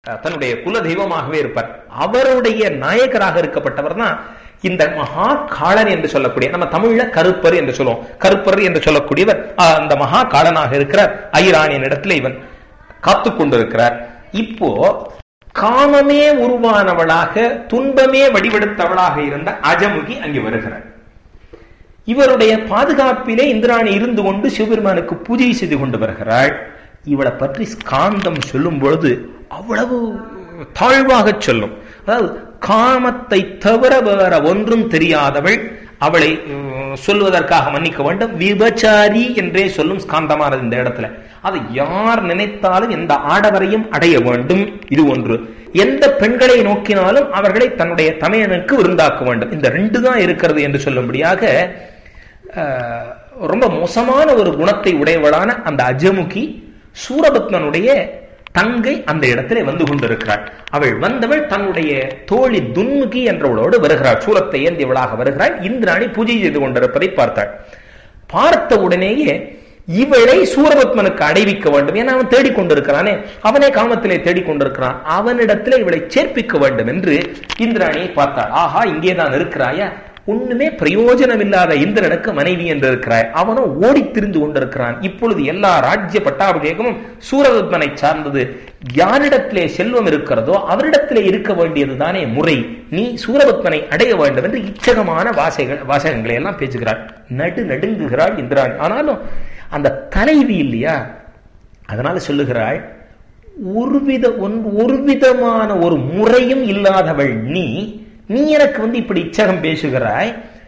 தன்னுடைய குல தெய்வமாகவே இருப்பார் அவருடைய நாயகராக இருக்கப்பட்டவர் தான் இந்த மகா காளன் என்று சொல்லக்கூடிய நம்ம தமிழ்ல கருப்பர் என்று சொல்லுவோம் கருப்பர் என்று சொல்லக்கூடியவர் ஆஹ், அந்த மகா காளனாக இருக்கிறார் ஐராணியன் இடத்துல இவன் காத்து கொண்டிருக்கிறார் இப்போ காமமே உருவானவளாக துன்பமே வடிவெடுத்தவளாக இருந்த அஜமுகி அங்கே வருகிறார் இவருடைய பாதுகாப்பிலே இந்திராணி இருந்து கொண்டு சிவபெருமானுக்கு பூஜை செய்து கொண்டு வருகிறாள் இவளை பற்றி ஸ்காந்தம் சொல்லும் பொழுது அவ்வளவு தாழ்வாக சொல்லும் அதாவது காமத்தை தவிர வேற ஒன்றும் தெரியாதவள் அவளை உம், சொல்வதற்காக மன்னிக்க வேண்டும் விபச்சாரி என்றே சொல்லும் ஸ்காந்தமானது இந்த இடத்துல அதை யார் நினைத்தாலும் எந்த ஆடவரையும் அடைய வேண்டும் இது ஒன்று எந்த பெண்களை நோக்கினாலும் அவர்களை தன்னுடைய தமையனுக்கு விருந்தாக்க வேண்டும் இந்த ரெண்டு தான் இருக்கிறது என்று சொல்லும்படியாக அஹ், ரொம்ப மோசமான ஒரு குணத்தை உடையவளான அந்த அஜமுகி சூரபத்மனுடைய தங்கை அந்த இடத்திலே வந்து கொண்டிருக்கிறாள் அவள் வந்தவள் தன்னுடைய தோழி துன்முகி என்றவளோடு வருகிறாள் சூரத்தை ஏந்தியவளாக வருகிறாள் இந்திராணி பூஜை செய்து கொண்டிருப்பதை பார்த்தாள் பார்த்த உடனேயே இவளை சூரபத்மனுக்கு அடைவிக்க வேண்டும் ஏன்னா அவன் தேடிக்கொண்டிருக்கிறானே அவனே காமத்திலே தேடிக்கொண்டிருக்கிறான் அவனிடத்திலே இவளை சேர்ப்பிக்க வேண்டும் என்று இந்திராணியை பார்த்தாள் ஆஹா இங்கேதான் இருக்கிறாயா ஒண்ணுமே பிரயோஜனம் இல்லாத இந்திரனுக்கு மனைவி என்று இருக்கிறாய் அவனும் ஓடி திரிந்து கொண்டிருக்கிறான் இப்பொழுது எல்லா ராஜ்ய பட்டாபிஷேகமும் சூரபத்மனை சார்ந்தது யாரிடத்திலே செல்வம் இருக்கிறதோ அவரிடத்திலே இருக்க வேண்டியது தானே முறை நீ சூரபத்மனை அடைய வேண்டும் என்று இச்சகமான வாசைகள் வாசகங்களை எல்லாம் பேசுகிறாள் நடு நடுங்குகிறாள் இந்திராணி ஆனாலும் அந்த தலைவி இல்லையா அதனால சொல்லுகிறாள் ஒருவித ஒன்- ஒரு விதமான ஒரு முறையும் இல்லாதவள் நீ நீ எனக்கு வந்து இப்படி இச்சகம் பேசுகிறாய்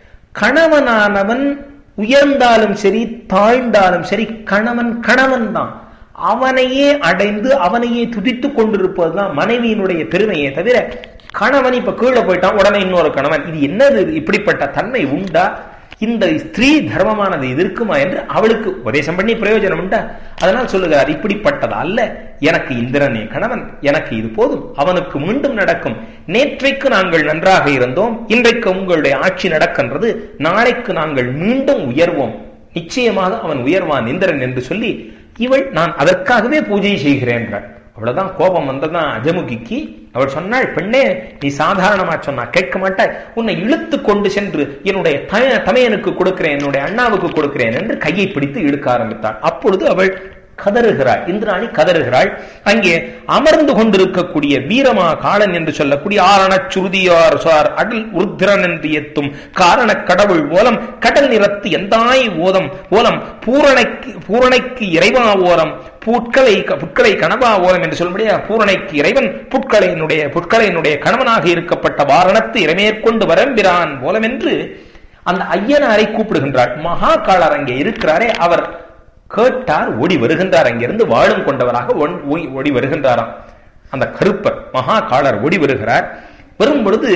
கணவனானவன் உயர்ந்தாலும் சரி தாழ்ந்தாலும் சரி கணவன் கணவன் தான் அவனையே அடைந்து அவனையே துதித்துக் கொண்டிருப்பதுதான் மனைவியினுடைய பெருமையே தவிர கணவன் இப்ப கீழே போயிட்டான் உடனே இன்னொரு கணவன் இது என்னது இது? இப்படிப்பட்ட தன்மை உண்டா இந்த ஸ்திரீ தர்மமானது இது இருக்குமா என்று அவளுக்கு உபதேசம் பண்ணி பிரயோஜனம் உண்டா அதனால் சொல்லுகிறார் இப்படிப்பட்டது அல்ல எனக்கு இந்திரனே கணவன் எனக்கு இது போதும் அவனுக்கு மீண்டும் நடக்கும் நேற்றைக்கு நாங்கள் நன்றாக இருந்தோம் இன்றைக்கு உங்களுடைய ஆட்சி நடக்கின்றது நாளைக்கு நாங்கள் மீண்டும் உயர்வோம் நிச்சயமாக அவன் உயர்வான் இந்திரன் என்று சொல்லி இவள் நான் அதற்காகவே பூஜை செய்கிறேன் என்றாள் அவ்வளவுதான் கோபம் வந்ததான் அஜமுகிக்கு அவள் சொன்னாள் பெண்ணே நீ சாதாரணமா சொன்னா கேட்க மாட்டாய் உன்னை இழுத்து கொண்டு சென்று என்னுடைய தய- தமையனுக்கு கொடுக்கிறேன் என்னுடைய அண்ணாவுக்கு கொடுக்கிறேன் என்று கையை பிடித்து இழுக்க ஆரம்பித்தாள் அப்பொழுது அவள் கதறுகிறாள் இந்திராணி கதறுகிறாள் அங்கே அமர்ந்து கொண்டிருக்கக்கூடிய வீரமா காளன் என்று சொல்லக்கூடிய ஆரணச் சுருதியார் சார் அடல் உருத்திரன் என்று எத்தும் காரண கடவுள் ஓலம் கடல் நிறத்து எந்தாய் ஓதம் ஓலம் பூரணைக்கு பூரணைக்கு இறைவா ஓரம் புட்களை புட்களை கணவா ஓலம் என்று சொல்லும்படியா பூரணைக்கு இறைவன் புட்களையினுடைய புட்களையினுடைய கணவனாக இருக்கப்பட்ட வாரணத்து இறைமேற்கொண்டு வரம்பிரான் ஓலம் என்று அந்த ஐயனாரை கூப்பிடுகின்றாள் மகா காளர் அங்கே இருக்கிறாரே அவர் கேட்டார் ஓடி வருகின்றார் அங்கிருந்து வாழும் கொண்டவராக ஒன்- ஓய்- ஓடி வருகின்றாராம் அந்த கருப்பர் மகா காளர் ஓடி வருகிறார் வரும் பொழுது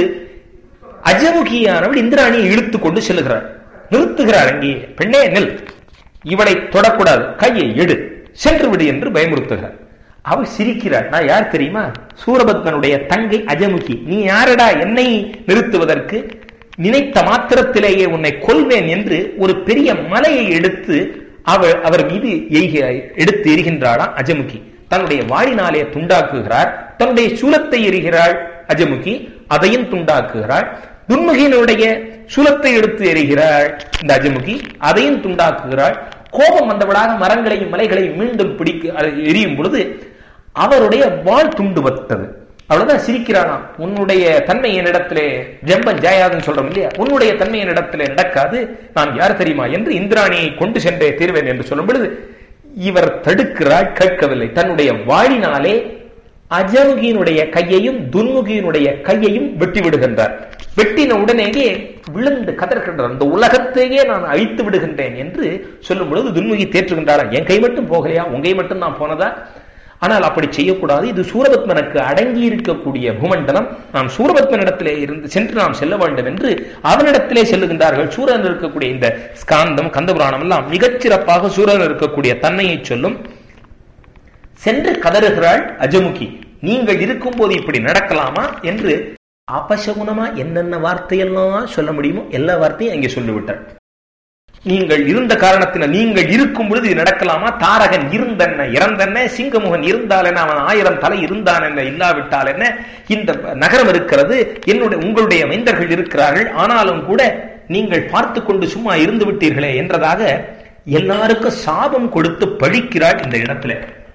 அஜமுகியானவள் இந்திராணியை இழுத்து கொண்டு செல்லுகிறார் நிறுத்துகிறார் அங்கே பெண்ணே நெல் இவளை தொடக்கூடாது கையை எடு சென்று விடு என்று பயமுறுத்துகிறார் அவள் சிரிக்கிறார் நான் யார் தெரியுமா சூரபத்மனுடைய தங்கை அஜமுகி நீ யாரடா என்னை நிறுத்துவதற்கு நினைத்த மாத்திரத்திலேயே உன்னை கொல்வேன் என்று ஒரு பெரிய மலையை எடுத்து அவள் அவர் மீது எய்க எடுத்து எரிகின்றாளாம் அஜமுகி தன்னுடைய வாளினாலே துண்டாக்குகிறார் தன்னுடைய சூலத்தை எரிகிறாள் அஜமுகி அதையும் துண்டாக்குகிறாள் துன்முகியினுடைய சூலத்தை எடுத்து எறிகிறாள் இந்த அஜமுகி அதையும் துண்டாக்குகிறாள் கோபம் வந்தவளாக மரங்களையும் மலைகளையும் மீண்டும் பிடிக்க அது எரியும் பொழுது அவருடைய வாள் துண்டு வட்டது அவ்வளவுதான் சிரிக்கிறானாம் உன்னுடைய தன்மை என்னிடத்திலே ஜம்பன் ஜாயாதுன்னு சொல்றோம் இல்லையா உன்னுடைய தன்மை என்னிடத்திலே நடக்காது நான் யார் தெரியுமா என்று இந்திராணியை கொண்டு சென்றே தீர்வேன் என்று சொல்லும் பொழுது இவர் தடுக்கிறாள் கேட்கவில்லை தன்னுடைய வாழினாலே அஜமுகியினுடைய கையையும் துன்முகியினுடைய கையையும் வெட்டி விடுகின்றார் வெட்டின உடனேயே விழுந்து கதறுகின்றார் அந்த உலகத்தையே நான் அழித்து விடுகின்றேன் என்று சொல்லும் பொழுது துன்முகி தேற்றுகின்றாரா என் கை மட்டும் போகலையா உன் கை மட்டும் நான் போனதா ஆனால் அப்படி செய்யக்கூடாது இது சூரபத்மனுக்கு அடங்கி இருக்கக்கூடிய பூமண்டலம் நாம் சூரபத்மனிடத்திலே இருந்து சென்று நாம் செல்ல வேண்டும் என்று அவனிடத்திலே செல்லுகின்றார்கள் சூரன் இருக்கக்கூடிய இந்த ஸ்காந்தம் கந்தபுராணம் எல்லாம் மிகச்சிறப்பாக சூரன் இருக்கக்கூடிய தன்மையை சொல்லும் சென்று கதறுகிறாள் அஜமுகி நீங்கள் இருக்கும்போது இப்படி நடக்கலாமா என்று அபசகுனமா என்னென்ன வார்த்தையெல்லாம் சொல்ல முடியுமோ எல்லா வார்த்தையும் அங்கே சொல்லிவிட்டாள் நீங்கள் இருந்த காரணத்தினால் நீங்கள் இருக்கும் பொழுது இது நடக்கலாமா தாரகன் இருந்தென்ன இறந்தென்ன சிங்கமுகன் இருந்தால் என்ன அவன் ஆயிரம் தலை இருந்தான் என்ன இல்லாவிட்டால் என்ன இந்த நகரம் இருக்கிறது என்னுடைய உங்களுடைய மைந்தர்கள் இருக்கிறார்கள் ஆனாலும் கூட நீங்கள் பார்த்து கொண்டு சும்மா இருந்து விட்டீர்களே என்றதாக எல்லாருக்கும் சாபம் கொடுத்து பழிக்கிறாள் இந்த இடத்துல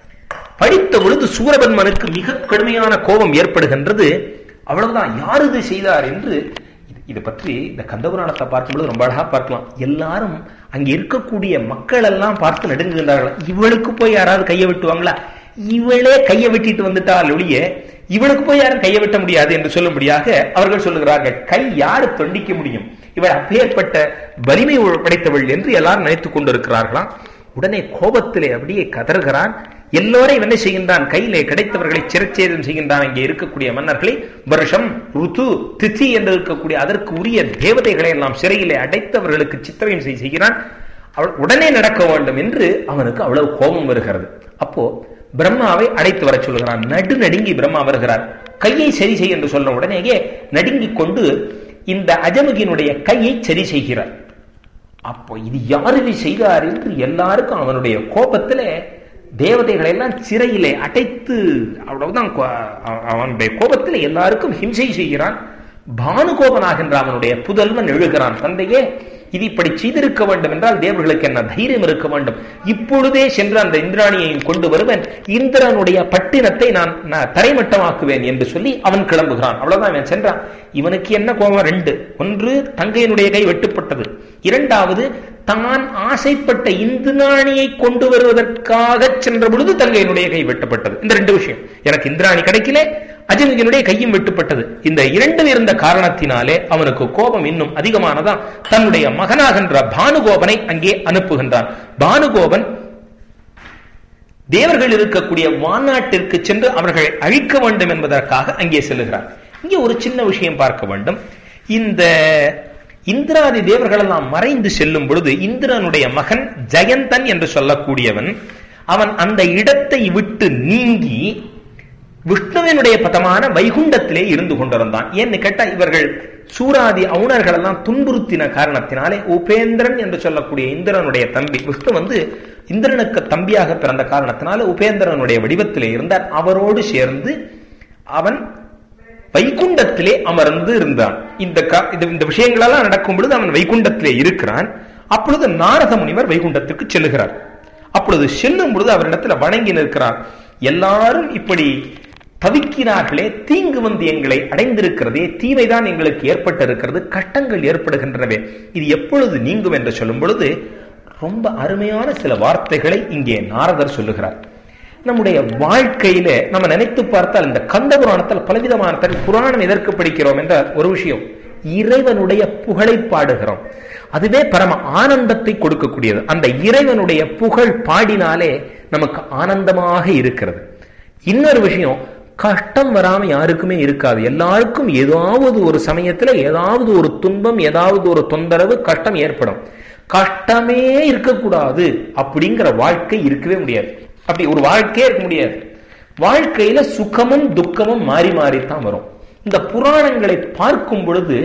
படித்த பொழுது சூரபன்மனுக்கு மிக கடுமையான கோபம் ஏற்படுகின்றது அவ்வளவுதான் யார் இது செய்தார் என்று இது பற்றி இந்த கந்தபுராணத்தை பார்க்கும்போது ரொம்ப அழகா பார்க்கலாம் எல்லாரும் அங்க இருக்கக்கூடிய மக்கள் எல்லாம் பார்த்து நடுங்குகின்றார்கள் இவளுக்கு போய் யாராவது கையை வெட்டுவாங்களா இவளே கையை வெட்டிட்டு வந்துட்டால் ஒழிய இவளுக்கு போய் யாரும் கையை வெட்ட முடியாது என்று சொல்லும்படியாக அவர்கள் சொல்லுகிறார்கள் கை யாரு தொண்டிக்க முடியும் இவள் அப்பேற்பட்ட வலிமை படைத்தவள் என்று எல்லாரும் நினைத்துக் கொண்டிருக்கிறார்களாம் உடனே கோபத்திலே அப்படியே கதறுகிறான் எல்லோரையும் என்ன செய்கின்றான் கையிலே கிடைத்தவர்களை சிறச்சேதம் செய்கின்றான் இங்கே இருக்கக்கூடிய மன்னர்களை வருஷம் ருத்து திதி என்று இருக்கக்கூடிய அதற்கு உரிய தேவதைகளை எல்லாம் சிறையிலே அடைத்தவர்களுக்கு சித்திரையும் செய்கிறான் அவள் உடனே நடக்க வேண்டும் என்று அவனுக்கு அவ்வளவு கோபம் வருகிறது அப்போ பிரம்மாவை அழைத்து வர சொல்கிறான் நடு நடுங்கி பிரம்மா வருகிறார் கையை சரி செய் என்று சொன்ன உடனேயே நடுங்கிக் கொண்டு இந்த அஜமுகினுடைய கையை சரி செய்கிறார் அப்போ இது யார் இது செய்தார் என்று எல்லாருக்கும் அவனுடைய கோபத்துல தேவதைகளை எல்லாம் சிறையிலே அடைத்து அவ்வளவுதான் அவனுடைய கோபத்தில் எல்லாருக்கும் ஹிம்சை செய்கிறான் பானுகோபனாகின்ற அவனுடைய புதல்வன் எழுகிறான் தந்தையே இது இப்படி செய்திருக்க வேண்டும் என்றால் தேவர்களுக்கு என்ன தைரியம் இருக்க வேண்டும் இப்பொழுதே சென்று அந்த இந்திராணியையும் கொண்டு வருவேன் இந்திரனுடைய பட்டினத்தை நான் தரைமட்டமாக்குவேன் என்று சொல்லி அவன் கிளம்புகிறான் அவ்வளவுதான் அவன் சென்றான் இவனுக்கு என்ன கோபம் ரெண்டு ஒன்று தங்கையினுடைய கை வெட்டுப்பட்டது இரண்டாவது தான் ஆசைப்பட்ட இந்திராணியை கொண்டு வருவதற்காக சென்ற பொழுது தங்கையினுடைய கை வெட்டப்பட்டது இந்த ரெண்டு விஷயம் எனக்கு இந்திராணி கிடைக்கல அஜமுகனுடைய கையும் வெட்டுப்பட்டது இந்த இரண்டும் இருந்த காரணத்தினாலே அவனுக்கு கோபம் இன்னும் அதிகமானதான் தன்னுடைய மகனாகின்ற பானுகோபனை அங்கே அனுப்புகின்றான் பானுகோபன் தேவர்கள் இருக்கக்கூடிய வானாட்டிற்கு சென்று அவர்களை அழிக்க வேண்டும் என்பதற்காக அங்கே செல்லுகிறார் இங்கே ஒரு சின்ன விஷயம் பார்க்க வேண்டும் இந்த இந்திராதி தேவர்கள் எல்லாம் மறைந்து செல்லும் பொழுது இந்திரனுடைய மகன் ஜெயந்தன் என்று சொல்லக்கூடியவன் அவன் அந்த இடத்தை விட்டு நீங்கி விஷ்ணுவினுடைய பதமான வைகுண்டத்திலே இருந்து கொண்டிருந்தான் ஏன்னு கேட்டா இவர்கள் சூராதி அவுணர்கள் எல்லாம் துன்புறுத்தின காரணத்தினாலே உபேந்திரன் என்று சொல்லக்கூடிய இந்திரனுடைய தம்பி விஷ்ணு வந்து இந்திரனுக்கு தம்பியாக பிறந்த காரணத்தினால உபேந்திரனுடைய வடிவத்திலே இருந்தார் அவரோடு சேர்ந்து அவன் வைகுண்டத்திலே அமர்ந்து இருந்தான் இந்த இந்த விஷயங்களெல்லாம் நடக்கும் பொழுது அவன் வைகுண்டத்திலே இருக்கிறான் அப்பொழுது நாரத முனிவர் வைகுண்டத்திற்கு செல்லுகிறார் அப்பொழுது செல்லும் பொழுது அவரிடத்துல வணங்கி நிற்கிறார் எல்லாரும் இப்படி தவிக்கிறார்களே தீங்கு வந்து எங்களை அடைந்திருக்கிறதே தீமைதான் எங்களுக்கு ஏற்பட்டிருக்கிறது கஷ்டங்கள் ஏற்படுகின்றனவே இது எப்பொழுது நீங்கும் என்று சொல்லும் பொழுது ரொம்ப அருமையான சில வார்த்தைகளை இங்கே நாரதர் சொல்லுகிறார் நம்முடைய வாழ்க்கையில நம்ம நினைத்து பார்த்தால் இந்த கந்த புராணத்தில் பலவிதமான புராணம் எதற்கு படிக்கிறோம் என்ற ஒரு விஷயம் இறைவனுடைய புகழை பாடுகிறோம் அதுவே பரம ஆனந்தத்தை கொடுக்கக்கூடியது அந்த இறைவனுடைய புகழ் பாடினாலே நமக்கு ஆனந்தமாக இருக்கிறது இன்னொரு விஷயம் கஷ்டம் வராம யாருக்குமே இருக்காது எல்லாருக்கும் ஏதாவது ஒரு சமயத்துல ஏதாவது ஒரு துன்பம் ஏதாவது ஒரு தொந்தரவு கஷ்டம் ஏற்படும் கஷ்டமே இருக்கக்கூடாது அப்படிங்கிற வாழ்க்கை இருக்கவே முடியாது அப்படி ஒரு வாழ்க்கையே இருக்க முடியாது வாழ்க்கையில சுகமும் துக்கமும் மாறி மாறித்தான் வரும் இந்த புராணங்களை பார்க்கும் பொழுது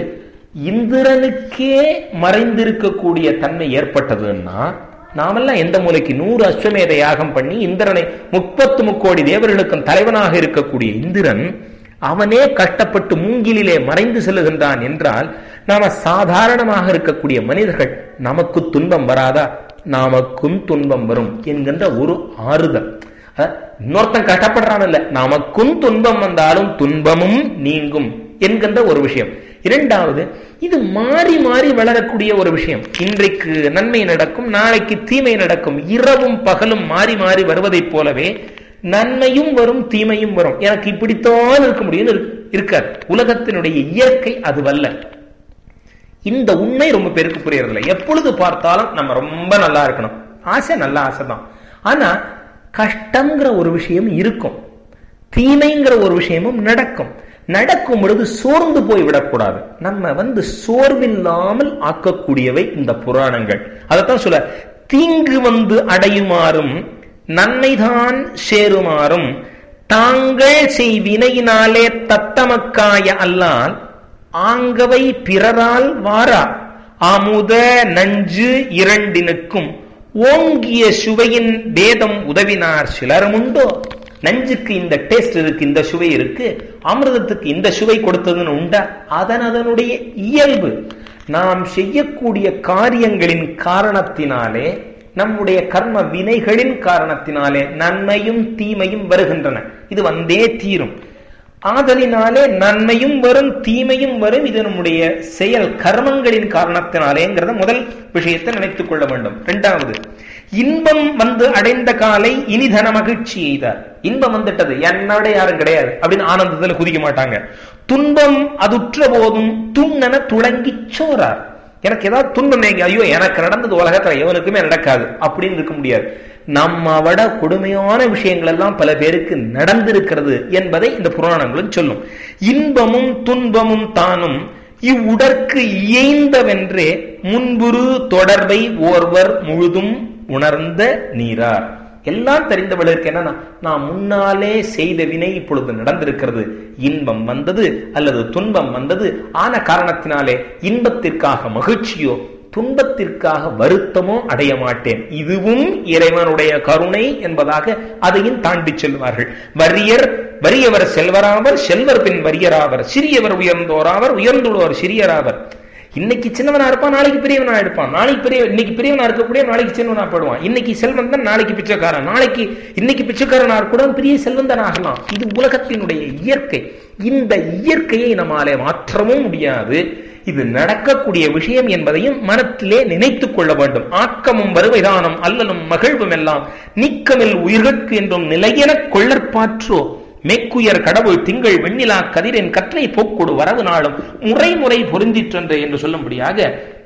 இந்திரனுக்கே மறைந்திருக்கக்கூடிய தன்மை ஏற்பட்டதுன்னா நாமெல்லாம் எந்த மூலைக்கு நூறு அஸ்வமேத யாகம் பண்ணி இந்திரனை முப்பத்து முக்கோடி தேவர்களுக்கும் தலைவனாக இருக்கக்கூடிய இந்திரன் அவனே கஷ்டப்பட்டு மூங்கிலே மறைந்து செல்லுகின்றான் என்றால் நாம சாதாரணமாக இருக்கக்கூடிய மனிதர்கள் நமக்கு துன்பம் வராதா நமக்கும் துன்பம் வரும் என்கின்ற ஒரு ஆறுதல் இன்னொருத்தன் கஷ்டப்படுறான் இல்ல நமக்கும் துன்பம் வந்தாலும் துன்பமும் நீங்கும் என்கின்ற ஒரு விஷயம் இரண்டாவது இது மாறி மாறி வளரக்கூடிய ஒரு விஷயம் இன்றைக்கு நன்மை நடக்கும் நாளைக்கு தீமை நடக்கும் இரவும் பகலும் மாறி மாறி வருவதைப் போலவே நன்மையும் வரும் தீமையும் வரும் எனக்கு இப்படித்தான் இருக்க முடியும் இருக்காது உலகத்தினுடைய இயற்கை அதுவல்ல இந்த உண்மை ரொம்ப பேருக்கு புரியறதில்லை எப்பொழுது பார்த்தாலும் நம்ம ரொம்ப நல்லா இருக்கணும் ஆசை நல்ல ஆசை தான் ஆனா கஷ்டங்கிற ஒரு விஷயம் இருக்கும் தீமைங்கிற ஒரு விஷயமும் நடக்கும் நடக்கும் பொழுது சோர்ந்து போய் விடக்கூடாது நம்ம வந்து சோர்வில்லாமல் ஆக்கக்கூடியவை இந்த புராணங்கள் அதைத்தான் சொல்ல தீங்கு வந்து அடையுமாறும் நன்மைதான் சேருமாறும் தாங்கள் செய்வினையினாலே தத்தமக்காய அல்லால் ஆங்கவை பிறரால் வாரா அமுத நஞ்சு இரண்டினுக்கும் ஓங்கிய சுவையின் வேதம் உதவினார் சிலரும் உண்டோ நஞ்சுக்கு இந்த டேஸ்ட் இருக்கு இந்த சுவை இருக்கு அமிர்தத்துக்கு இந்த சுவை கொடுத்ததுன்னு உண்டா அதன் அதனுடைய இயல்பு நாம் செய்யக்கூடிய காரியங்களின் காரணத்தினாலே நம்முடைய கர்ம வினைகளின் காரணத்தினாலே நன்மையும் தீமையும் வருகின்றன இது வந்தே தீரும் ஆதலினாலே நன்மையும் வரும் தீமையும் வரும் இது நம்முடைய செயல் கர்மங்களின் காரணத்தினாலேங்கிறத முதல் விஷயத்தை நினைத்துக் கொள்ள வேண்டும் இரண்டாவது இன்பம் வந்து அடைந்த காலை இனிதன மகிழ்ச்சி எய்தார் இன்பம் வந்துட்டது என்னோட யாரும் கிடையாது அப்படின்னு ஆனந்தத்துல குதிக்க மாட்டாங்க துன்பம் அதுற்ற போதும் துண்ணன துளங்கி சோறார் எனக்கு ஏதாவது துன்பம் நீங்க ஐயோ எனக்கு நடந்தது உலகத்துல எவனுக்குமே நடக்காது அப்படின்னு இருக்க முடியாது நம்ம விட கொடுமையான விஷயங்கள் எல்லாம் பல பேருக்கு நடந்திருக்கிறது என்பதை இந்த புராணங்களும் சொல்லும் இன்பமும் துன்பமும் தானும் இவ்வுடற்கு இயைந்தவென்றே முன்புரு தொடர்பை ஓர்வர் முழுதும் உணர்ந்த நீரார் எல்லாம் தெரிந்தவளுக்கு என்னன்னா நான் முன்னாலே செய்த வினை இப்பொழுது நடந்திருக்கிறது இன்பம் வந்தது அல்லது துன்பம் வந்தது ஆன காரணத்தினாலே இன்பத்திற்காக மகிழ்ச்சியோ துன்பத்திற்காக வருத்தமோ அடைய மாட்டேன் இதுவும் இறைவனுடைய கருணை என்பதாக அதையும் தாண்டி செல்வார்கள் வரியர் வறியவர் செல்வராவர் செல்வர் பின் வரியராவர் சிறியவர் உயர்ந்தோராவர் உயர்ந்துள்ளவர் சிறியராவர் இன்னைக்கு சின்னவனா இருப்பான் நாளைக்கு பெரியவனா இருப்பான் நாளைக்கு பெரிய இன்னைக்கு பெரியவனா இருக்கக்கூடிய நாளைக்கு சின்னவனா போடுவான் இன்னைக்கு செல்வன் தான் நாளைக்கு பிச்சைக்காரன் நாளைக்கு இன்னைக்கு பிச்சைக்காரனா கூட பெரிய செல்வந்தன் ஆகலாம் இது உலகத்தினுடைய இயற்கை இந்த இயற்கையை நம்மாலே மாற்றவும் முடியாது இது நடக்கக்கூடிய விஷயம் என்பதையும் மனத்திலே நினைத்துக் கொள்ள வேண்டும் ஆக்கமும் வருவைதானம் அல்லலும் மகிழ்வும் எல்லாம் நீக்கமில் உயிர்கட்கு என்றும் நிலையெனக் கொள்ளற்பாற்றோ மேக்குயர் கடவுள் திங்கள் வெண்ணிலா கதிரின் கற்றை போக்கொடு வரவு நாளும் முறை முறை பொருந்திற்றென்று என்று சொல்லும்படியாக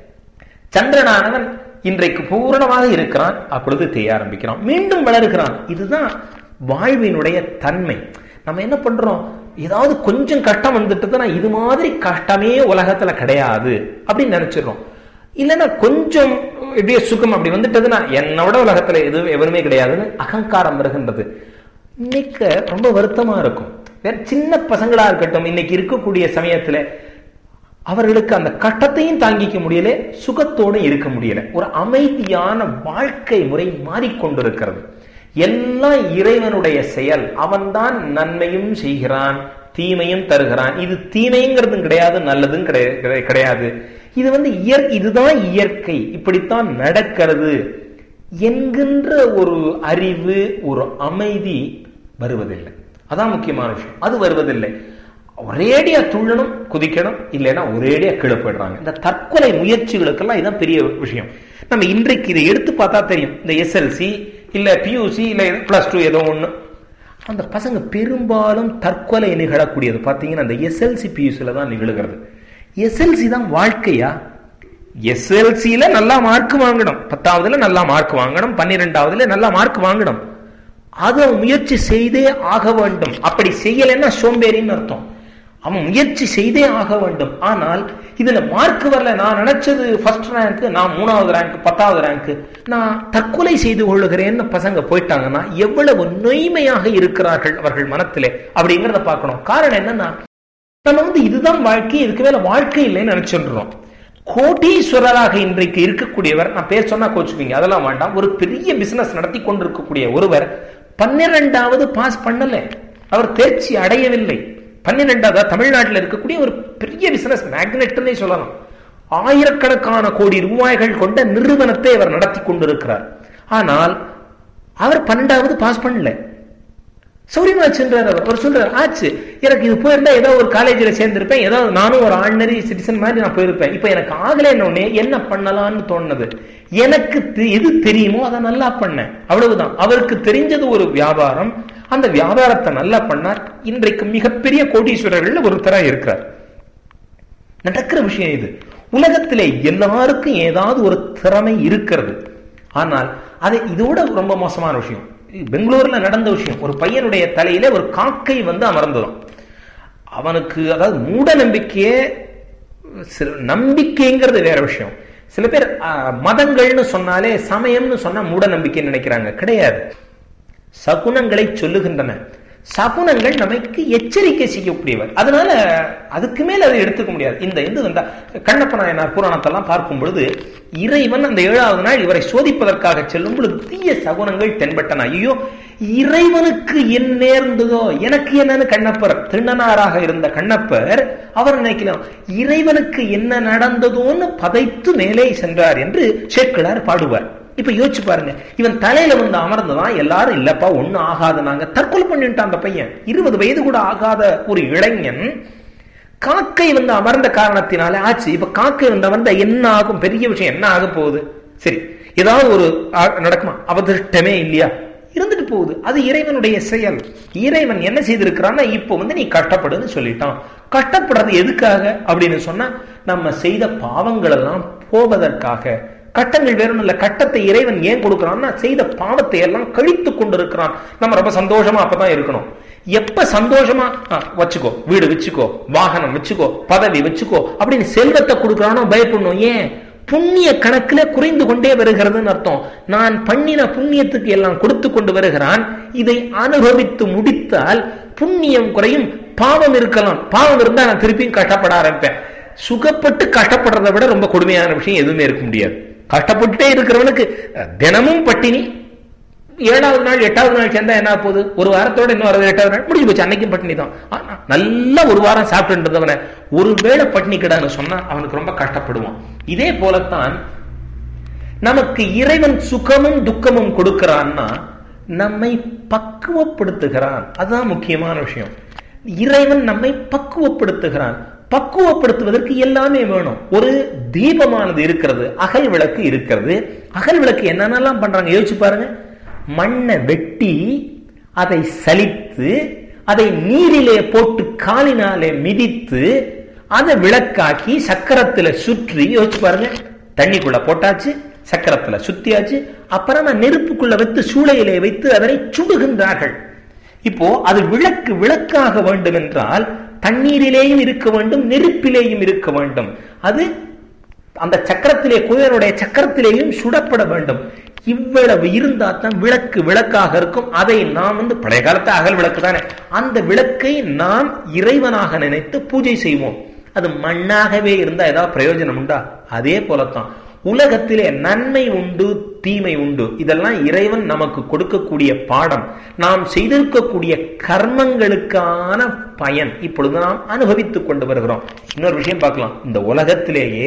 சந்திரனானவன் இன்றைக்கு பூரணமாக இருக்கிறான் அப்பொழுது தேய ஆரம்பிக்கிறான் மீண்டும் வளருகிறான் இதுதான் வாழ்வினுடைய தன்மை நம்ம என்ன பண்றோம் ஏதாவது கொஞ்சம் கஷ்டம் வந்துட்டுதுன்னா இது மாதிரி கஷ்டமே உலகத்துல கிடையாது அப்படின்னு நினைச்சிடறோம் இல்லைன்னா கொஞ்சம் இப்படியே சுகம் அப்படி வந்துட்டதுன்னா என்னோட உலகத்துல எது எவருமே கிடையாதுன்னு அகங்காரம் வருகின்றது இன்னைக்கு ரொம்ப வருத்தமா இருக்கும் வேற சின்ன பசங்களா இருக்கட்டும் இன்னைக்கு இருக்கக்கூடிய சமயத்துல அவர்களுக்கு அந்த கட்டத்தையும் தாங்கிக்க முடியல சுகத்தோடு இருக்க முடியல ஒரு அமைதியான வாழ்க்கை முறை மாறிக்கொண்டிருக்கிறது எல்லாம் இறைவனுடைய செயல் அவன்தான் நன்மையும் செய்கிறான் தீமையும் தருகிறான் இது தீமைங்கிறதும் கிடையாது நல்லதும் கிடையாது இது வந்து இயற் இதுதான் இயற்கை இப்படித்தான் நடக்கிறது என்கின்ற ஒரு அறிவு ஒரு அமைதி வருவதில்லை அதான் முக்கியமான விஷயம் அது வருவதில்லை ஒரேடியா துள்ளணும் குதிக்கணும் இல்லைன்னா ஒரேடியா கீழே போயிடுறாங்க இந்த தற்கொலை முயற்சிகளுக்கெல்லாம் இதுதான் பெரிய விஷயம் நம்ம இன்றைக்கு இதை எடுத்து பார்த்தா தெரியும் இந்த எஸ்எல்சி இல்ல பியூசி இல்ல பிளஸ் டூ ஏதோ ஒண்ணு அந்த பசங்க பெரும்பாலும் தற்கொலை நிகழக்கூடியது பாத்தீங்கன்னா அந்த எஸ்எல்சி பியூசில தான் நிகழுகிறது எஸ்எல்சி தான் வாழ்க்கையா எஸ்எல்சியில நல்லா மார்க் வாங்கணும் பத்தாவதுல நல்லா மார்க் வாங்கணும் பன்னிரெண்டாவதுல நல்லா மார்க் வாங்கணும் அதை முயற்சி செய்தே ஆக வேண்டும் அப்படி செய்யலைன்னா சோம்பேறின்னு அர்த்தம் அவன் முயற்சி செய்தே ஆக வேண்டும் ஆனால் இதுல மார்க் வரல நான் நினைச்சது ஃபர்ஸ்ட் ரேங்க் நான் மூணாவது ரேங்க் பத்தாவது ரேங்க் நான் தற்கொலை செய்து கொள்ளுகிறேன்னு பசங்க போயிட்டாங்கன்னா எவ்வளவு நொய்மையாக இருக்கிறார்கள் அவர்கள் மனத்திலே அப்படிங்கிறத பார்க்கணும் காரணம் என்னன்னா நம்ம வந்து இதுதான் வாழ்க்கை இதுக்கு மேல வாழ்க்கை இல்லைன்னு நினைச்சிடுறோம் கோட்டீஸ்வரராக இன்றைக்கு இருக்கக்கூடியவர் நான் பேர் சொன்னா கோச்சுப்பீங்க அதெல்லாம் வேண்டாம் ஒரு பெரிய பிசினஸ் நடத்தி கொண்டிருக்கக்கூடிய ஒருவர் பன்னிரெண்டாவது பாஸ் பண்ணல அவர் தேர்ச்சி அடையவில்லை பன்னிரெண்டாவது தமிழ்நாட்டில் இருக்கக்கூடிய ஒரு பெரிய பிசினஸ் மேக்னெட்னே சொல்லலாம் ஆயிரக்கணக்கான கோடி ரூபாய்கள் கொண்ட நிறுவனத்தை அவர் நடத்தி கொண்டிருக்கிறார் ஆனால் அவர் பன்னெண்டாவது பாஸ் பண்ணல சௌரியமா சென்றார் அவர் அவர் சொல்றார் ஆச்சு எனக்கு இது போயிருந்தா ஏதோ ஒரு காலேஜில் சேர்ந்திருப்பேன் ஏதாவது நானும் ஒரு ஆர்டினரி சிட்டிசன் மாதிரி நான் போயிருப்பேன் இப்போ எனக்கு ஆகலைன்னு என்ன பண்ணலாம்னு தோணுது எனக்கு எது தெரியுமோ அதை நல்லா பண்ணேன் அவ்வளவுதான் அவருக்கு தெரிஞ்சது ஒரு வியாபாரம் அந்த வியாபாரத்தை நல்லா பண்ணார் இன்றைக்கு மிகப்பெரிய கோடீஸ்வரர்கள் ஒருத்தரா இருக்கிறார் நடக்கிற விஷயம் இது உலகத்திலே எல்லாருக்கும் ஏதாவது ஒரு திறமை இருக்கிறது ஆனால் அது இதோட ரொம்ப மோசமான விஷயம் பெங்களூர்ல நடந்த விஷயம் ஒரு பையனுடைய தலையில ஒரு காக்கை வந்து அமர்ந்ததும் அவனுக்கு அதாவது மூட நம்பிக்கையே நம்பிக்கைங்கிறது வேற விஷயம் சில பேர் மதங்கள்னு சொன்னாலே சமயம்னு சொன்னா மூட நம்பிக்கைன்னு நினைக்கிறாங்க கிடையாது சகுனங்களை சொல்லுகின்றன சகுனங்கள் நமக்கு எச்சரிக்கை செய்யக்கூடியவர் அதனால அதுக்கு மேல அதை எடுத்துக்க முடியாது இந்த இது வந்தா கண்ணப்ப நாயனார் புராணத்தெல்லாம் பார்க்கும் பொழுது இறைவன் அந்த ஏழாவது நாள் இவரை சோதிப்பதற்காக செல்லும் பொழுது தீய சகுனங்கள் தென்பட்டன ஐயோ இறைவனுக்கு என் நேர்ந்ததோ எனக்கு என்னன்னு கண்ணப்பர் திருநனாராக இருந்த கண்ணப்பர் அவர் நினைக்கலாம் இறைவனுக்கு என்ன நடந்ததோன்னு பதைத்து மேலே சென்றார் என்று சேக்கிழார் பாடுவார் இப்ப யோசிச்சு பாருங்க இவன் தலையில வந்து அமர்ந்ததான் எல்லாரும் இல்லப்பா ஒண்ணு ஆகாத நாங்க தற்கொலை பண்ணிட்டான் அந்த பையன் இருபது வயது கூட ஆகாத ஒரு இளைஞன் காக்கை வந்து அமர்ந்த காரணத்தினால ஆச்சு இப்ப காக்கை வந்து அமர்ந்த என்ன ஆகும் பெரிய விஷயம் என்ன ஆக போகுது சரி ஏதாவது ஒரு நடக்குமா அவதிருஷ்டமே இல்லையா இருந்துட்டு போகுது அது இறைவனுடைய செயல் இறைவன் என்ன செய்திருக்கிறான்னா இப்போ வந்து நீ கஷ்டப்படுன்னு சொல்லிட்டான் கஷ்டப்படுறது எதுக்காக அப்படின்னு சொன்னா நம்ம செய்த பாவங்கள் எல்லாம் போவதற்காக கட்டங்கள் வேறும் இல்ல கட்டத்தை இறைவன் ஏன் கொடுக்கிறான்னா செய்த பாவத்தை எல்லாம் கழித்து கொண்டிருக்கிறான் நம்ம ரொம்ப சந்தோஷமா அப்பதான் இருக்கணும் எப்ப சந்தோஷமா வச்சுக்கோ வீடு வச்சுக்கோ வாகனம் வச்சுக்கோ பதவி வச்சுக்கோ அப்படின்னு செல்வத்தை கொடுக்கறானோ பயப்படணும் ஏன் புண்ணிய கணக்குல குறைந்து கொண்டே வருகிறதுன்னு அர்த்தம் நான் பண்ணின புண்ணியத்துக்கு எல்லாம் கொடுத்து கொண்டு வருகிறான் இதை அனுபவித்து முடித்தால் புண்ணியம் குறையும் பாவம் இருக்கலாம் பாவம் இருந்தா நான் திருப்பியும் கஷ்டப்பட ஆரம்பிப்பேன் சுகப்பட்டு கஷ்டப்படுறதை விட ரொம்ப கொடுமையான விஷயம் எதுவுமே இருக்க முடியாது கஷ்டப்பட்டுட்டே இருக்கிறவனுக்கு தினமும் பட்டினி ஏழாவது நாள் எட்டாவது நாள் சேர்ந்தா என்ன போகுது ஒரு வாரத்தோட இன்னும் வரது எட்டாவது நாள் முடிஞ்சு போச்சு அன்னைக்கும் பட்டினி தான் ஆனா நல்ல ஒரு வாரம் சாப்பிட்டுன்றவனை ஒருவேளை பட்டினி கிடான்னு சொன்னா அவனுக்கு ரொம்ப கஷ்டப்படுவான் இதே போலத்தான் நமக்கு இறைவன் சுகமும் துக்கமும் கொடுக்கிறான்னா நம்மை பக்குவப்படுத்துகிறான் அதுதான் முக்கியமான விஷயம் இறைவன் நம்மை பக்குவப்படுத்துகிறான் பக்குவப்படுத்துவதற்கு எல்லாமே வேணும் ஒரு தீபமானது இருக்கிறது அகல் விளக்கு இருக்கிறது அகல் விளக்கு என்னென்னலாம் பண்றாங்க யோசிச்சு பாருங்க மண்ணை வெட்டி அதை சலித்து அதை நீரிலே போட்டு காலினாலே மிதித்து அதை விளக்காக்கி சக்கரத்துல சுற்றி யோசிச்சு பாருங்க தண்ணிக்குள்ள போட்டாச்சு சக்கரத்துல சுத்தியாச்சு அப்புறமா நெருப்புக்குள்ள வைத்து சூளையிலே வைத்து அதனை சுடுகின்றார்கள் இப்போ அது விளக்கு விளக்காக வேண்டும் என்றால் தண்ணீரிலேயும் இருக்க வேண்டும் நெருப்பிலேயும் இருக்க வேண்டும் அது அந்த சக்கரத்திலே குயருடைய சக்கரத்திலேயும் சுடப்பட வேண்டும் இவ்வளவு இருந்தா தான் விளக்கு விளக்காக இருக்கும் அதை நாம் வந்து பழைய காலத்து அகல் விளக்கு தானே அந்த விளக்கை நாம் இறைவனாக நினைத்து பூஜை செய்வோம் அது மண்ணாகவே இருந்தா ஏதாவது பிரயோஜனம் உண்டா அதே போலத்தான் உலகத்திலே நன்மை உண்டு தீமை உண்டு இதெல்லாம் இறைவன் நமக்கு கொடுக்கக்கூடிய பாடம் நாம் செய்திருக்கக்கூடிய கர்மங்களுக்கான பயன் இப்பொழுது நாம் அனுபவித்துக் கொண்டு வருகிறோம் இன்னொரு விஷயம் பார்க்கலாம் இந்த உலகத்திலேயே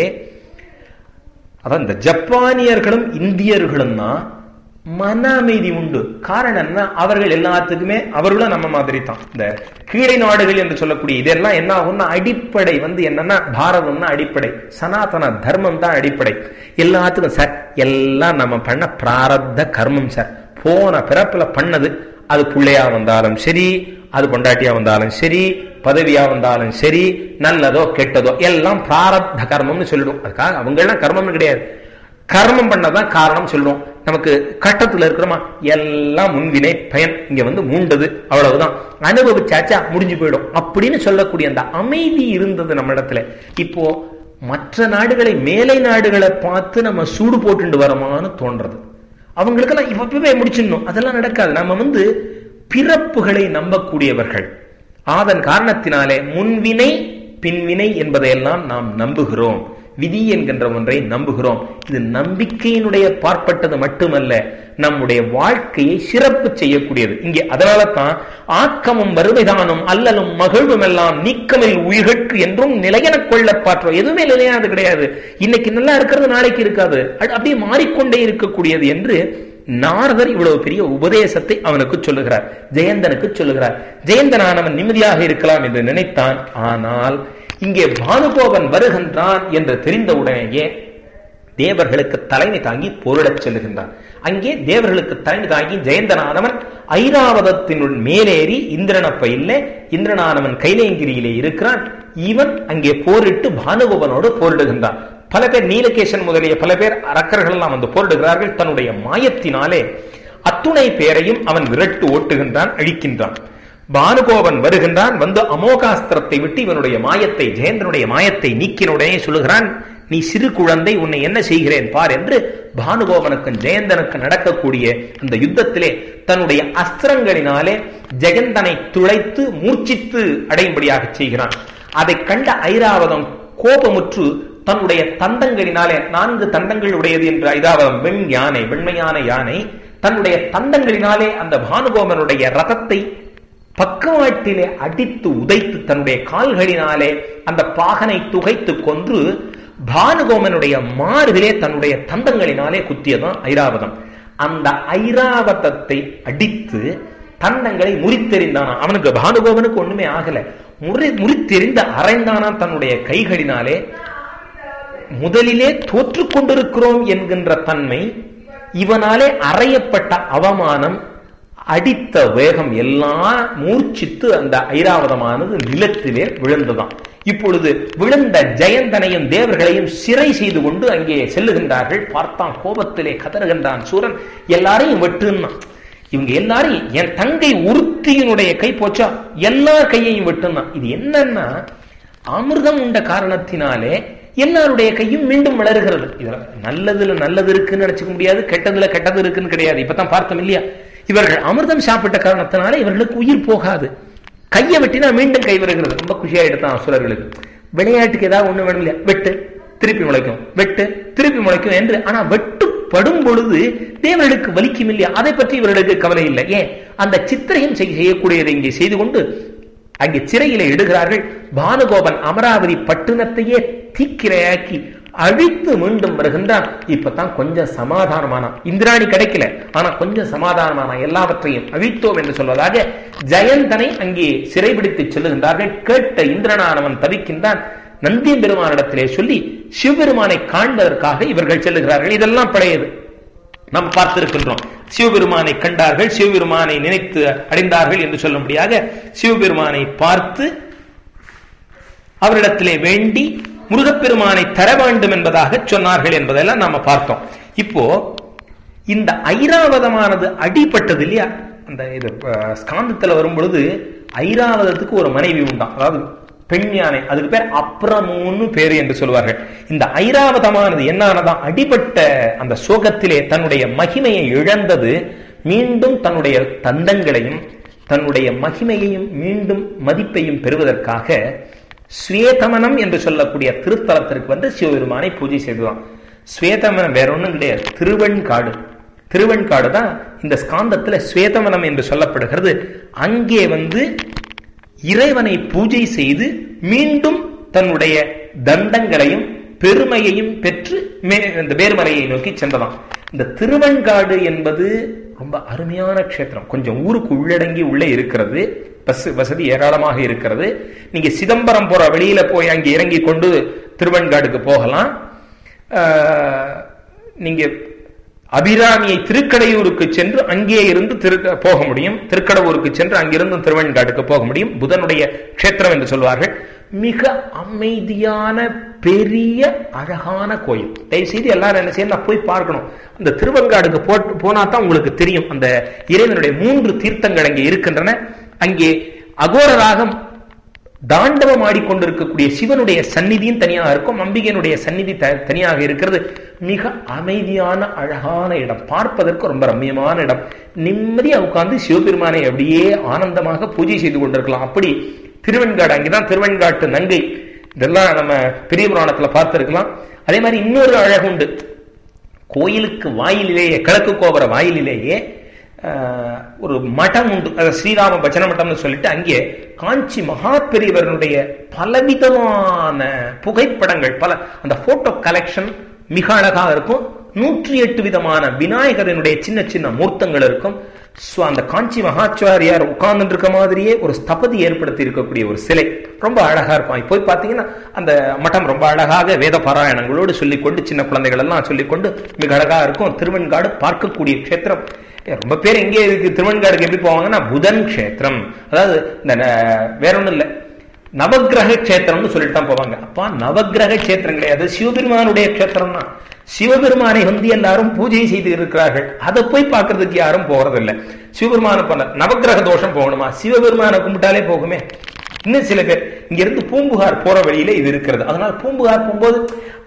அதான் இந்த ஜப்பானியர்களும் இந்தியர்களும் தான் மன அமைதி உண்டு காரணம் என்ன அவர்கள் எல்லாத்துக்குமே அவர்களும் நம்ம மாதிரி தான் இந்த கீழே நாடுகள் என்று சொல்லக்கூடிய இதெல்லாம் என்ன ஆகும்னா அடிப்படை வந்து என்னன்னா பாரதம்னா அடிப்படை சனாதன தர்மம் தான் அடிப்படை எல்லாத்துக்கும் சார் எல்லாம் நம்ம பண்ண பிராரப்த கர்மம் சார் போன பிறப்புல பண்ணது அது பிள்ளையா வந்தாலும் சரி அது பொண்டாட்டியா வந்தாலும் சரி பதவியா வந்தாலும் சரி நல்லதோ கெட்டதோ எல்லாம் பிராரப்த கர்மம்னு சொல்லிடும் அதுக்காக அவங்க எல்லாம் கர்மம்னு கிடையாது கர்மம் பண்ணதான் காரணம் சொல்றோம் நமக்கு கட்டத்துல இருக்கிறோமா எல்லாம் முன்வினை பயன் இங்க வந்து மூண்டது அவ்வளவுதான் அனுபவிச்சாச்சா முடிஞ்சு போயிடும் அப்படின்னு சொல்லக்கூடிய அந்த அமைதி இருந்தது நம்ம இடத்துல இப்போ மற்ற நாடுகளை மேலை நாடுகளை பார்த்து நம்ம சூடு போட்டுட்டு வரோமான்னு தோன்றது அவங்களுக்கெல்லாம் இப்பவே முடிச்சிடணும் அதெல்லாம் நடக்காது நம்ம வந்து பிறப்புகளை நம்பக்கூடியவர்கள் அதன் காரணத்தினாலே முன்வினை பின்வினை என்பதையெல்லாம் நாம் நம்புகிறோம் விதி என்கின்ற ஒன்றை நம்புகிறோம் இது நம்பிக்கையினுடைய பார்ப்பட்டது மட்டுமல்ல நம்முடைய வாழ்க்கையை சிறப்பு செய்யக்கூடியது இங்கே அதனால தான் ஆக்கமும் வறுமைதானும் அல்லலும் மகிழ்வும் எல்லாம் நீக்கமில் உயிர்கட்கு என்றும் நிலையென கொள்ள பாற்றோம் எதுவுமே நிலையானது கிடையாது இன்னைக்கு நல்லா இருக்கிறது நாளைக்கு இருக்காது அப்படியே மாறிக்கொண்டே இருக்கக்கூடியது என்று நாரதர் இவ்வளவு பெரிய உபதேசத்தை அவனுக்கு சொல்லுகிறார் ஜெயந்தனுக்கு சொல்லுகிறார் ஜெயந்தனானவன் நிம்மதியாக இருக்கலாம் என்று நினைத்தான் ஆனால் இங்கே பானுகோபன் வருகின்றான் என்று தெரிந்தவுடனேயே தேவர்களுக்கு தலைமை தாங்கி போரிடச் செல்லுகின்றான் அங்கே தேவர்களுக்கு தலைமை தாங்கி ஜெயந்தனானவன் ஐராவதத்தினுள் மேலேறி இந்திரனப்ப இல்ல இந்திரனானவன் கைலேங்கிரியிலே இருக்கிறான் இவன் அங்கே போரிட்டு பானுகோபனோடு போரிடுகின்றான் பல பேர் நீலகேசன் முதலிய பல பேர் அரக்கர்கள் எல்லாம் வந்து போரிடுகிறார்கள் தன்னுடைய மாயத்தினாலே அத்துணை பேரையும் அவன் விரட்டு ஓட்டுகின்றான் அழிக்கின்றான் பானுகோபன் வருகின்றான் வந்து அமோகாஸ்திரத்தை விட்டு இவனுடைய மாயத்தை ஜெயந்தனுடைய மாயத்தை நீக்கினுடனே சொல்லுகிறான் நீ சிறு குழந்தை உன்னை என்ன செய்கிறேன் பார் என்று பானுகோபனுக்கும் ஜெயந்தனுக்கும் நடக்கக்கூடிய அந்த யுத்தத்திலே தன்னுடைய அஸ்திரங்களினாலே ஜெகந்தனை துளைத்து மூர்ச்சித்து அடையும்படியாக செய்கிறான் அதை கண்ட ஐராவதம் கோபமுற்று தன்னுடைய தந்தங்களினாலே நான்கு தந்தங்கள் உடையது என்ற ஐராவதம் வெண் யானை வெண்மையான யானை தன்னுடைய தந்தங்களினாலே அந்த பானுகோபனுடைய ரதத்தை பக்கவாட்டிலே அடித்து உதைத்து தன்னுடைய கால்களினாலே அந்த பாகனை துகைத்து கொன்று பானுகோமனுடைய மார்பிலே தன்னுடைய தந்தங்களினாலே குத்தியதான் ஐராவதம் அந்த ஐராவதத்தை அடித்து தந்தங்களை முறித்தெறிந்தானா அவனுக்கு பானுகோமனுக்கு ஒண்ணுமே ஆகல முறி முறித்தெறிந்த அரைந்தானா தன்னுடைய கைகளினாலே முதலிலே தோற்று கொண்டிருக்கிறோம் என்கின்ற தன்மை இவனாலே அறையப்பட்ட அவமானம் அடித்த வேகம் எல்லாம் மூர்ச்சித்து அந்த ஐராவதமானது நிலத்திலே விழுந்ததாம் இப்பொழுது விழுந்த ஜெயந்தனையும் தேவர்களையும் சிறை செய்து கொண்டு அங்கே செல்லுகின்றார்கள் பார்த்தான் கோபத்திலே கதறுகின்றான் சூரன் எல்லாரையும் வெட்டுன்னான் இவங்க எல்லாரையும் என் தங்கை உருத்தியினுடைய கை போச்சா எல்லார் கையையும் வெட்டுனான் இது என்னன்னா அமிர்தம் உண்ட காரணத்தினாலே எல்லாருடைய கையும் மீண்டும் வளருகிறது இதுல நல்லதுல நல்லது இருக்குன்னு நினைச்சுக்க முடியாது கெட்டதுல கெட்டது இருக்குன்னு கிடையாது இப்பதான் பார்த்தோம் இல்லையா இவர்கள் அமிர்தம் சாப்பிட்ட காரணத்தினால இவர்களுக்கு உயிர் போகாது கையை வெட்டினா மீண்டும் கை வருகிறது ரொம்ப குஷியாயிடுதான் அசுரர்களுக்கு விளையாட்டுக்கு ஏதாவது ஒண்ணு வேணும் இல்லையா வெட்டு திருப்பி முளைக்கும் வெட்டு திருப்பி முளைக்கும் என்று ஆனா வெட்டு படும் பொழுது தேவர்களுக்கு வலிக்கும் இல்லையா அதை பற்றி இவர்களுக்கு கவலை இல்லை ஏன் அந்த சித்திரையும் செய்யக்கூடியதை இங்கே செய்து கொண்டு அங்கே சிறையில இடுகிறார்கள் பானுகோபன் அமராவதி பட்டணத்தையே தீக்கிரையாக்கி அழித்து மீண்டும் வருகின்றான் இப்பதான் கொஞ்சம் சமாதானமானான் இந்திராணி கிடைக்கல ஆனா கொஞ்சம் சமாதானமான எல்லாவற்றையும் அழித்தோம் என்று சொல்வதாக ஜெயந்தனை அங்கே சிறைபிடித்து செல்லுகின்றார்கள் கேட்ட இந்திரனானவன் தவிக்கின்றான் நந்திய பெருமானிடத்திலே சொல்லி சிவபெருமானை காண்பதற்காக இவர்கள் செல்லுகிறார்கள் இதெல்லாம் பழையது நாம் பார்த்திருக்கின்றோம் சிவபெருமானை கண்டார்கள் சிவபெருமானை நினைத்து அடைந்தார்கள் என்று சொல்லும்படியாக சிவபெருமானை பார்த்து அவரிடத்திலே வேண்டி முருகப்பெருமானை தர வேண்டும் என்பதாக சொன்னார்கள் என்பதெல்லாம் நாம பார்த்தோம் இப்போ இந்த ஐராவதமானது அடிப்பட்டது இல்லையா அந்த இது ஸ்காந்தத்துல வரும் பொழுது ஐராவதத்துக்கு ஒரு மனைவி உண்டாம் அதாவது பெண் யானை அதுக்கு பேர் அப்ரமுன்னு பேரு என்று சொல்வார்கள் இந்த ஐராவதமானது என்னானதான் அடிபட்ட அந்த சோகத்திலே தன்னுடைய மகிமையை இழந்தது மீண்டும் தன்னுடைய தந்தங்களையும் தன்னுடைய மகிமையையும் மீண்டும் மதிப்பையும் பெறுவதற்காக ஸ்வேதமனம் என்று சொல்லக்கூடிய திருத்தலத்திற்கு வந்து சிவபெருமானை பூஜை செய்துதான் ஸ்வேதமனம் வேற ஒன்றும் கிடையாது திருவெண்காடு திருவெண்காடு தான் இந்த ஸ்காந்தத்துல ஸ்வேதமனம் என்று சொல்லப்படுகிறது அங்கே வந்து இறைவனை பூஜை செய்து மீண்டும் தன்னுடைய தண்டங்களையும் பெருமையையும் பெற்று இந்த வேர்மறையை நோக்கி சென்றதாம் இந்த திருவெண்காடு என்பது ரொம்ப அருமையான க்ஷேத்திரம் கொஞ்சம் ஊருக்கு உள்ளடங்கி உள்ளே இருக்கிறது பஸ் வசதி ஏராளமாக இருக்கிறது நீங்க சிதம்பரம் போற வெளியில போய் அங்கே இறங்கி கொண்டு திருவெண்காடுக்கு போகலாம் நீங்க அபிராமியை திருக்கடையூருக்கு சென்று அங்கே இருந்து திரு போக முடியும் திருக்கடவுருக்கு சென்று அங்கிருந்து திருவெண்காட்டுக்கு போக முடியும் புதனுடைய க்ஷேத்திரம் என்று சொல்வார்கள் மிக அமைதியான பெரிய அழகான கோயில் தயவு செய்து எல்லாரும் என்ன செய்யணும் போய் பார்க்கணும் அந்த திருவெண்காடுக்கு போட்டு போனா தான் உங்களுக்கு தெரியும் அந்த இறைவனுடைய மூன்று தீர்த்தங்கள் அங்கே இருக்கின்றன அங்கே அகோரராகம் தாண்டவம் ஆடிக்கொண்டிருக்கக்கூடிய சிவனுடைய சந்நிதியும் தனியாக இருக்கும் அம்பிகையினுடைய சந்நிதி தனியாக இருக்கிறது மிக அமைதியான அழகான இடம் பார்ப்பதற்கு ரொம்ப ரம்மியமான இடம் நிம்மதியா உட்கார்ந்து சிவபெருமானை அப்படியே ஆனந்தமாக பூஜை செய்து கொண்டிருக்கலாம் அப்படி திருவெண்காடு அங்கேதான் திருவெண்காட்டு நங்கை இதெல்லாம் நம்ம பெரிய புராணத்துல பார்த்திருக்கலாம் அதே மாதிரி இன்னொரு அழகுண்டு கோயிலுக்கு வாயிலிலேயே கிழக்கு கோபுர வாயிலிலேயே ஒரு மடம் உண்டு அது ஸ்ரீராம பஜன மட்டம்னு சொல்லிட்டு அங்கே காஞ்சி மகா பெரியவர்களுடைய பலவிதமான புகைப்படங்கள் பல அந்த போட்டோ கலெக்ஷன் மிக அழகாக இருக்கும் நூற்றி எட்டு விதமான விநாயகரனுடைய சின்ன சின்ன மூர்த்தங்கள் இருக்கும் அந்த காஞ்சி மகாச்சாரியார் உட்கார்ந்து இருக்க மாதிரியே ஒரு ஸ்தபதி ஏற்படுத்தி இருக்கக்கூடிய ஒரு சிலை ரொம்ப அழகா இருக்கும் போய் பார்த்தீங்கன்னா அந்த மட்டம் ரொம்ப அழகாக வேத பாராயணங்களோடு சொல்லிக்கொண்டு சின்ன குழந்தைகள் எல்லாம் சொல்லிக்கொண்டு மிக அழகா இருக்கும் திருவெண்காடு பார்க்கக்கூடிய க்ஷேத்திரம் ரொம்ப பேர் எங்கே இருக்கு திருவெண்காடுக்கு எப்படி போவாங்கன்னா புதன் க்ஷேத்திரம் அதாவது இந்த வேற ஒண்ணும் இல்லை நவகிரக கஷேத்திரம்னு சொல்லிட்டு தான் போவாங்க அப்பா நவகிரக கஷேத்திரம் கிடையாது சிவபெருமானுடைய கஷேத்திரம் தான் சிவபெருமானை வந்து எல்லாரும் பூஜை செய்து இருக்கிறார்கள் அதை போய் பார்க்கறதுக்கு யாரும் போறதில்லை சிவபெருமான பண்ண நவகிரக தோஷம் போகணுமா சிவபெருமானை கும்பிட்டாலே போகுமே இன்னும் சில பேர் இங்க இருந்து பூம்புகார் போற வழியில இது இருக்கிறது அதனால பூம்புகார் போகும்போது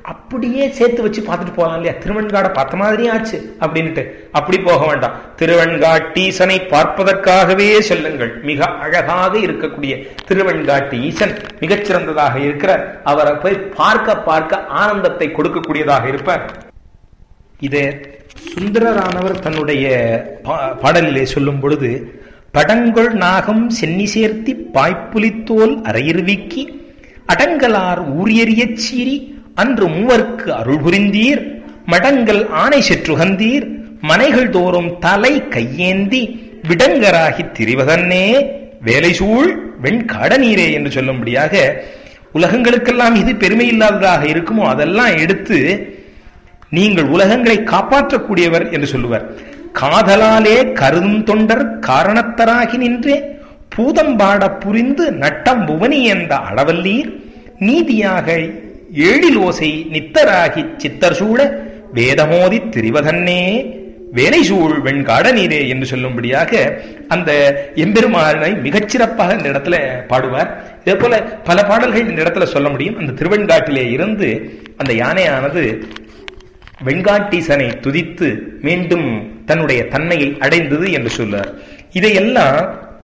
அப்படியே சேர்த்து வச்சு பார்த்துட்டு போகலாம் இல்லையா திருவெண்காடை பார்த்த மாதிரியே ஆச்சு அப்படின்ட்டு அப்படி போக வேண்டாம் திருவெண்காட்டீசனை பார்ப்பதற்காகவே செல்லுங்கள் மிக அழகாக இருக்கக்கூடிய திருவெண்காட்டு ஈசன் மிகச்சிறந்ததாக இருக்கிறார் அவரை போய் பார்க்க பார்க்க ஆனந்தத்தை கொடுக்கக்கூடியதாக இருப்பார் இதை சுந்தரரானவர் தன்னுடைய பாடலிலே சொல்லும் பொழுது படங்கொள் நாகம் சென்னி சேர்த்தி பாய்ப்புலித்தோல் அரையிறுவிக்கி அடங்கலார் ஊரியறியச் சீரி அன்று மூவர்க்கு அருள் புரிந்தீர் மடங்கள் ஆணை செற்றுகந்தீர் மனைகள் தோறும் தலை கையேந்தி விடங்கராகி திரிவதன்னே வேலை சூழ் வெண்காட நீரே என்று சொல்லும்படியாக உலகங்களுக்கெல்லாம் இது பெருமை இல்லாததாக இருக்குமோ அதெல்லாம் எடுத்து நீங்கள் உலகங்களை காப்பாற்றக்கூடியவர் என்று சொல்லுவார் காதலாலே கருதும் தொண்டர் காரணத்தராகி நின்றே பூதம்பாட புரிந்து நட்டம் புவனி என்ற அளவல்லீர் நீதியாக ஏழில் ஓசை நித்தராகி சித்தர் சூழ வேதமோதி திரிவதன்னே வேலை சூழ் வெண்காட நீரே என்று சொல்லும்படியாக அந்த எம்பெருமானை மிகச்சிறப்பாக இந்த இடத்துல பாடுவார் இதே போல பல பாடல்கள் இந்த இடத்துல சொல்ல முடியும் அந்த திருவெண்காட்டிலே இருந்து அந்த யானையானது வெண்காட்டீசனை துதித்து மீண்டும் தன்னுடைய தன்மையை அடைந்தது என்று சொல்றார் இதையெல்லாம்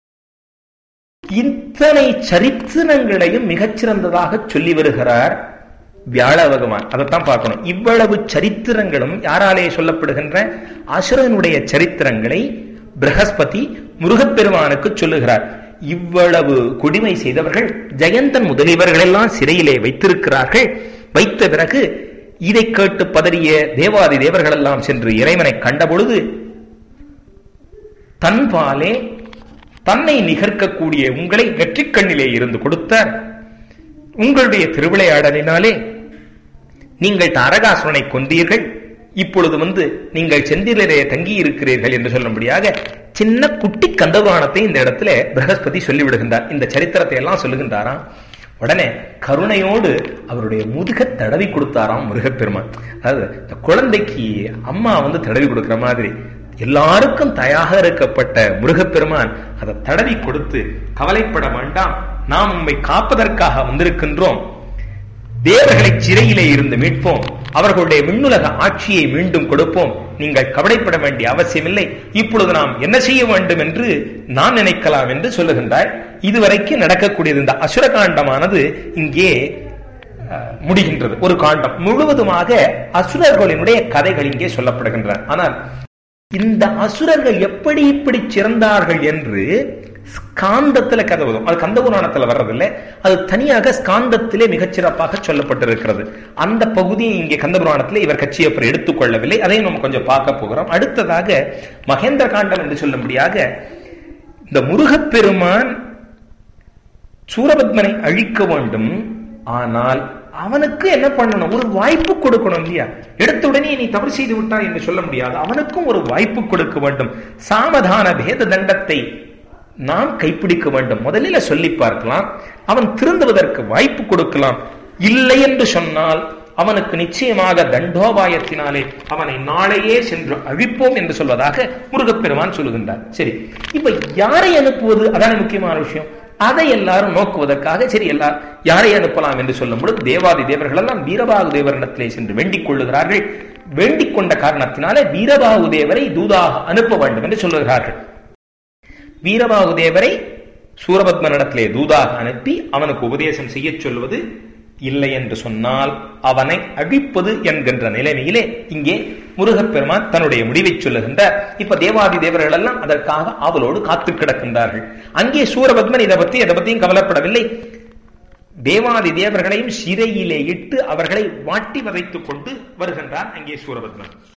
இத்தனை சரித்திரங்களையும் மிகச்சிறந்ததாக சொல்லி வருகிறார் வியாழ பகவான் அதைத்தான் பார்க்கணும் இவ்வளவு சரித்திரங்களும் யாராலே சொல்லப்படுகின்ற அசுரனுடைய சரித்திரங்களை பிரகஸ்பதி முருகப்பெருமானுக்கு சொல்லுகிறார் இவ்வளவு கொடுமை செய்தவர்கள் ஜெயந்தன் முதலியவர்களெல்லாம் சிறையிலே வைத்திருக்கிறார்கள் வைத்த பிறகு இதை கேட்டு பதறிய தேவாதி தேவர்கள் எல்லாம் சென்று இறைவனை கண்டபொழுது தன்பாலே தன்னை நிகர்க்கக்கூடிய உங்களை வெற்றி கண்ணிலே இருந்து கொடுத்தார் உங்களுடைய திருவிளையாடலினாலே நீங்கள் தாரகாசுரனை கொண்டீர்கள் இப்பொழுது வந்து நீங்கள் செந்திலே தங்கி இருக்கிறீர்கள் என்று சொல்லும்படியாக சின்ன குட்டி கந்தபுராணத்தை இந்த இடத்துல பிரகஸ்பதி சொல்லிவிடுகின்றார் இந்த சரித்திரத்தை எல்லாம் சொல்லுகின்றாராம் உடனே கருணையோடு அவருடைய முதுக தடவி கொடுத்தாராம் முருகப்பெருமான் அதாவது இந்த குழந்தைக்கு அம்மா வந்து தடவி கொடுக்கிற மாதிரி எல்லாருக்கும் தயாக இருக்கப்பட்ட முருகப்பெருமான் அதை தடவி கொடுத்து கவலைப்பட வேண்டாம் நாம் உண்மை காப்பதற்காக வந்திருக்கின்றோம் தேவர்களை சிறையிலே இருந்து மீட்போம் அவர்களுடைய விண்ணுலக ஆட்சியை மீண்டும் கொடுப்போம் நீங்கள் கவலைப்பட வேண்டிய அவசியமில்லை இப்பொழுது நாம் என்ன செய்ய வேண்டும் என்று நான் நினைக்கலாம் என்று சொல்லுகின்றார் இதுவரைக்கும் நடக்கக்கூடியது இந்த அசுர காண்டமானது இங்கே முடிகின்றது ஒரு காண்டம் முழுவதுமாக அசுரர்களினுடைய கதைகள் இங்கே சொல்லப்படுகின்றன ஆனால் இந்த அசுரர்கள் எப்படி இப்படி சிறந்தார்கள் என்று ஸ்காந்தத்துல கதை வரும் அது கந்த புராணத்துல வர்றதில்லை அது தனியாக ஸ்காந்தத்திலே மிகச்சிறப்பாக சொல்லப்பட்டிருக்கிறது அந்த பகுதியை இங்கே கந்த புராணத்திலே இவர் கட்சியப்பர் எடுத்துக்கொள்ளவில்லை அதையும் நம்ம கொஞ்சம் பார்க்க போகிறோம் அடுத்ததாக மகேந்திர காண்டம் என்று சொல்லும்படியாக இந்த முருகப்பெருமான் சூரபத்மனை அழிக்க வேண்டும் ஆனால் அவனுக்கு என்ன பண்ணணும் ஒரு வாய்ப்பு கொடுக்கணும் இல்லையா எடுத்த உடனே நீ தவறு செய்து விட்டாய் என்று சொல்ல முடியாது அவனுக்கும் ஒரு வாய்ப்பு கொடுக்க வேண்டும் சாமதான பேத தண்டத்தை நாம் கைப்பிடிக்க வேண்டும் முதலில் சொல்லி பார்க்கலாம் அவன் திருந்துவதற்கு வாய்ப்பு கொடுக்கலாம் இல்லை என்று சொன்னால் அவனுக்கு நிச்சயமாக தண்டோபாயத்தினாலே அவனை நாளையே சென்று அழிப்போம் என்று சொல்வதாக முருகப்பெருமான் சொல்லுகின்றார் சரி இப்ப யாரை அனுப்புவது அதான முக்கியமான விஷயம் அதை எல்லாரும் நோக்குவதற்காக சரி எல்லாரும் யாரை அனுப்பலாம் என்று சொல்லும் பொழுது தேவாதி தேவர்கள் எல்லாம் வீரபாகு தேவரிடத்திலே சென்று வேண்டிக் கொள்ளுகிறார்கள் வேண்டிக் கொண்ட காரணத்தினாலே வீரபாகு தேவரை தூதாக அனுப்ப வேண்டும் என்று சொல்லுகிறார்கள் வீரபாகு தேவரை சூரபத்மனிடத்திலே தூதாக அனுப்பி அவனுக்கு உபதேசம் செய்ய சொல்வது இல்லை என்று சொன்னால் அவனை அழிப்பது என்கின்ற நிலைமையிலே இங்கே முருகப்பெருமான் தன்னுடைய முடிவை சொல்லுகின்றார் இப்ப தேவாதி தேவர்கள் எல்லாம் அதற்காக ஆவலோடு காத்து கிடக்கின்றார்கள் அங்கே சூரபத்மன் இதை பத்தி எதை பத்தியும் கவலைப்படவில்லை தேவாதி தேவர்களையும் சிறையிலே இட்டு அவர்களை வாட்டி வதைத்துக் கொண்டு வருகின்றார் அங்கே சூரபத்மன்